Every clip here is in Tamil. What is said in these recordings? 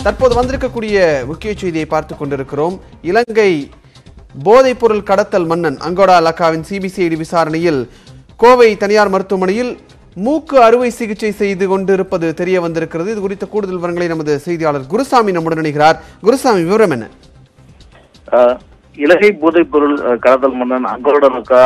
தற்போது வந்திருக்கக்கூடிய முக்கிய செய்தியை பார்த்து கொண்டிருக்கிறோம் இலங்கை போதைப் பொருள் கடத்தல் மன்னன் அங்கோடா லக்காவின் சிபிசிஐடி விசாரணையில் கோவை தனியார் மருத்துவமனையில் மூக்கு அறுவை சிகிச்சை செய்து கொண்டிருப்பது தெரிய வந்திருக்கிறது இது குறித்த கூடுதல் விவரங்களை நமது செய்தியாளர் குருசாமி நம்முடன் இணைகிறார் குருசாமி விவரம் என்ன ஆஹ் இலங்கை போதைப் பொருள் ஆஹ், கடத்தல் மன்னன் அங்கோடனுக்கா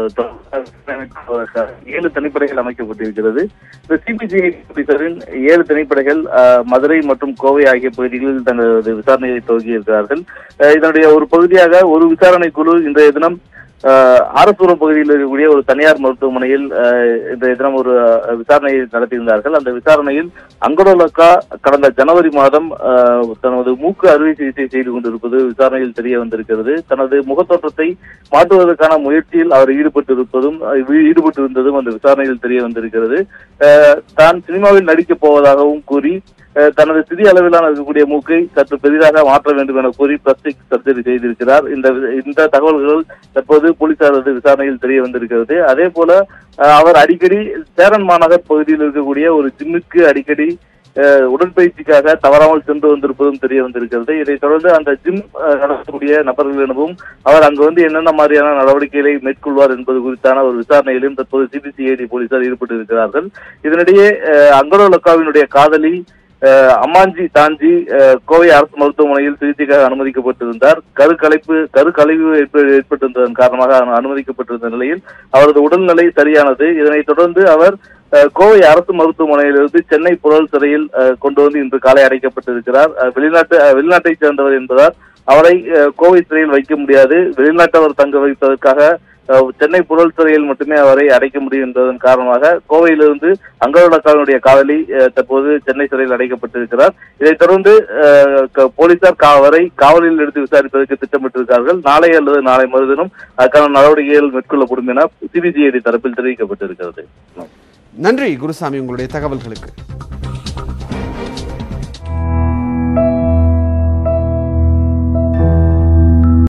ஏழு தனிப்படைகள் அமைக்கப்பட்டிருக்கிறது இந்த சிபிசிஐ போலீசாரின் ஏழு தனிப்படைகள் ஆஹ், மதுரை மற்றும் கோவை ஆகிய பகுதிகளில் தங்களது விசாரணையை துவங்கியிருக்கிறார்கள் ஆஹ், இதனுடைய ஒரு பகுதியாக ஒரு விசாரணை குழு இன்றைய தினம் ஆஹ், ஆரசூரம் பகுதியில் இருக்கக்கூடிய ஒரு தனியார் மருத்துவமனையில் ஆஹ், இன்றைய தினம் ஒரு ஆஹ், விசாரணையை நடத்தியிருந்தார்கள் அந்த விசாரணையில் அங்கடோலக்கா கடந்த ஜனவரி மாதம் ஆஹ், தனது மூக்கு அறுவை சிகிச்சை செய்து கொண்டிருப்பது விசாரணையில் தெரிய வந்திருக்கிறது தனது முகத்தோற்றத்தை மாற்றுவதற்கான முயற்சியில் அவர் ஈடுபட்டிருப்பதும் அஹ், ஈடுபட்டிருந்ததும் அந்த விசாரணையில் தெரிய வந்திருக்கிறது ஆஹ், தான் சினிமாவில் நடிக்கப் போவதாகவும் கூறி அஹ், தனது சிறிய அளவிலான இருக்கக்கூடிய மூக்கை சற்று பெரிதாக மாற்ற வேண்டும் என கூறி பிளாஸ்டிக் சர்ஜரி செய்திருக்கிறார் இந்த இந்த தகவல்கள் தற்போது போலீசாரது விசாரணையில் தெரிய வந்திருக்கிறது அதே போல அஹ், அவர் அடிக்கடி சேரன் மாநகர் பகுதியில் இருக்கக்கூடிய ஒரு ஜிம்முக்கு அடிக்கடி அஹ், உடற்பயிற்சிக்காக தவறாமல் சென்று வந்திருப்பதும் தெரிய வந்திருக்கிறது இதைத் தொடர்ந்து அந்த ஜிம் அஹ், நடத்தக்கூடிய நபர்களிடமும் அவர் அங்கு வந்து என்னென்ன மாதிரியான நடவடிக்கைகளை மேற்கொள்வார் என்பது குறித்தான ஒரு விசாரணையிலும் தற்போது சிபிசிஐடி போலீசார் ஈடுபட்டு இருக்கிறார்கள் இதனிடையே அஹ், அங்கடோ லக்காவினுடைய காதலி அஹ், அம்மாஞ்சி தாஞ்சி அஹ், கோவை அரசு மருத்துவமனையில் சிகிச்சைக்காக அனுமதிக்கப்பட்டிருந்தார் கருக்கலைப்பு கருக்கலைவு ஏற்ப- ஏற்பட்டிருந்ததன் காரணமாக அனு- அனுமதிக்கப்பட்டிருந்த நிலையில் அவரது உடல்நிலை சரியானது இதனைத் தொடர்ந்து அவர் அஹ், கோவை அரசு மருத்துவமனையிலிருந்து சென்னை புழல் சிறையில் அஹ், கொண்டு வந்து இன்று காலை அடைக்கப்பட்டிருக்கிறார் அஹ், வெளிநாட்டு அஹ், வெளிநாட்டைச் சேர்ந்தவர் என்பதால் அவரை அஹ், கோவை சிறையில் வைக்க முடியாது வெளிநாட்டவர் தங்க வைப்பதற்காக அஹ், சென்னை புழல் சிறையில் மட்டுமே அவரை அடைக்க முடியும் என்பதன் காரணமாக கோவையிலிருந்து அங்கோலக்காவினுடைய காவலி அஹ், தற்போது சென்னை சிறையில் அடைக்கப்பட்டிருக்கிறார் இதைத் தொடர்ந்து அஹ், க- போலீசார் கா- அவரை காவலில் எடுத்து விசாரிப்பதற்கு திட்டமிட்டிருக்கிறார்கள் நாளை அல்லது நாளை மறுதினம் அதற்கான நடவடிக்கைகள் மேற்கொள்ளப்படும் என சிபிசிஐடி தரப்பில் தெரிவிக்கப்பட்டிருக்கிறது நன்றி குருசாமி உங்களுடைய தகவல்களுக்கு